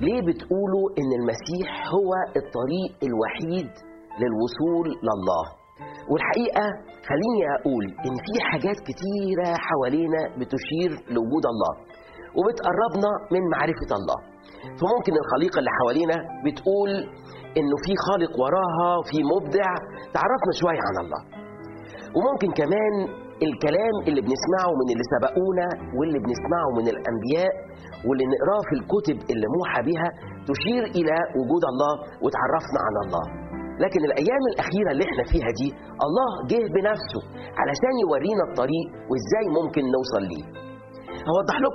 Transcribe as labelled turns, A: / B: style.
A: ليه بتقولوا ان المسيح هو الطريق الوحيد للوصول لله والحقيقه خليني اقول ان في حاجات كتيره حوالينا بتشير لوجود الله وبتقربنا من معرفه الله فممكن الخليقه اللي حوالينا بتقول انه في خالق وراها في مبدع تعرفنا شويه عن الله وممكن كمان الكلام اللي بنسمعه من اللي سبقونا واللي بنسمعه من الانبياء واللي نقراه في الكتب اللي موحى بها تشير الى وجود الله وتعرفنا على الله لكن الايام الاخيره اللي احنا فيها دي الله جه بنفسه علشان يورينا الطريق وازاي ممكن نوصل ليه هوضح لكم